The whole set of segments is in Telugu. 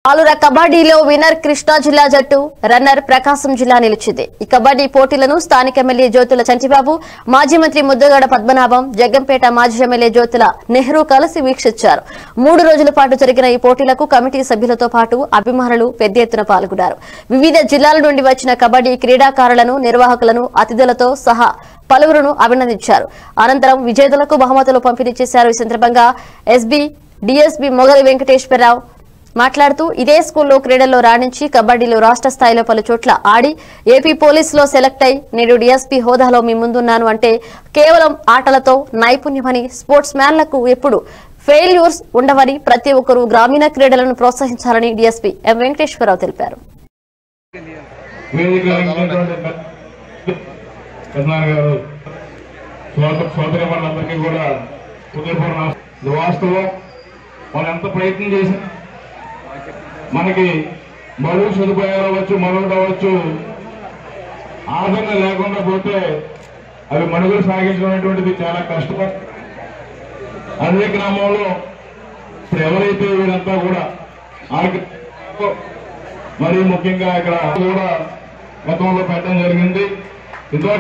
ఆలుర కబడ్డీలో విన్నర్ కృష్ణా జిల్లా జట్టు రన్నర్ ప్రకాశం జిల్లా నిలిచింది ఈ కబడ్డీ పోటీలను స్థానిక ఎమ్మెల్యే జ్యోతుల చంటిబాబు మాజీ మంత్రి ముద్దగడ పద్మనాభం జగ్గంపేట మాజీ ఎమ్మెల్యే జ్యోతుల నెహ్రూ కలిసి వీక్షించారు మూడు రోజుల పాటు జరిగిన ఈ పోటీలకు కమిటీ సభ్యులతో పాటు అభిమానులు పెద్ద ఎత్తున పాల్గొన్నారు వివిధ జిల్లాల నుండి వచ్చిన కబడ్డీ క్రీడాకారులను నిర్వాహకులను అతిథులతో సహా పలువురును అభినందించారు అనంతరం విజేతలకు బహుమతులు పంపిణీ చేశారు ఈ సందర్భంగా ఎస్బీ డిఎస్బీ మొగలి వెంకటేశ్వరరావు మాట్లాడుతూ ఇదే స్కూల్లో క్రీడల్లో రాణించి కబడ్డీలో రాష్ట్ర స్థాయిలో పలు చోట్ల ఆడి ఏపీ పోలీసులో సెలెక్ట్ అయి నేడు డీఎస్పీ హోదాలో మీ ముందున్నాను అంటే కేవలం ఆటలతో నైపుణ్యమని స్పోర్ట్స్ మ్యాన్లకు ఎప్పుడు ఫెయిల్యూర్స్ ఉండవని ప్రతి ఒక్కరూ గ్రామీణ క్రీడలను ప్రోత్సహించాలని డీఎస్పీ ఎం వెంకటేశ్వరరావు తెలిపారు వేదికలో ఉన్నటువంటి పెద్దనాన్న గారు సోదర సోదరి వాళ్ళందరికీ కూడా హృదయపూర్ణ ఇది వాస్తవం వాళ్ళు ఎంత ప్రయత్నం చేసినా మనకి మరుగు సదుపాయాలు అవ్వచ్చు మరొకటి అవ్వచ్చు ఆదరణ లేకుండా పోతే అవి మనుగడ సాగించడం అనేటువంటిది చాలా కష్టం అదే గ్రామంలో ఇప్పుడు ఎవరైతే వీరంతా కూడా ఆర్గ మరి ముఖ్యంగా ఇక్కడ కూడా గతంలో పెట్టడం జరిగింది ఇందాక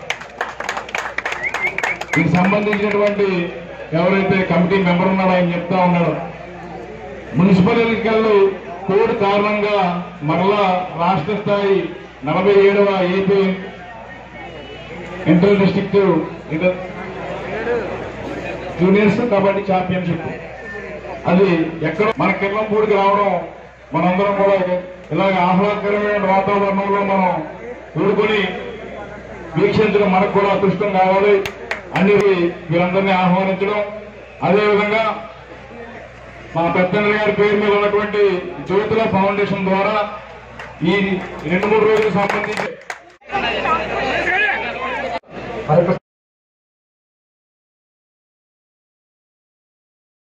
దీనికి సంబంధించినటువంటి ఎవరైతే కమిటీ మెంబర్ ఉన్నారో ఆయన చెప్తా ఉన్నాడు మున్సిపల్ ఎన్నికల్లో కోడ్ కారణంగా మరలా రాష్ట్ర స్థాయి నలభై ఏడవ AP inter district juniors kabaddi championship అది ఎక్కడ మన కిర్లంపూడికి రావడం మనందరం కూడా ఇలాగ ఆహ్లాదకరమైన వాతావరణంలో మనం కూడుకొని వీక్షించడం మనకు కూడా అదృష్టం కావాలి అని వీరందరినీ ఆహ్వానించడం అదేవిధంగా మా పెద్దన్న గారి పేరు మీద ఉన్నటువంటి జ్యోతుల ఫౌండేషన్ ద్వారా ఈ రెండు మూడు రోజులకు సంబంధించి మరొక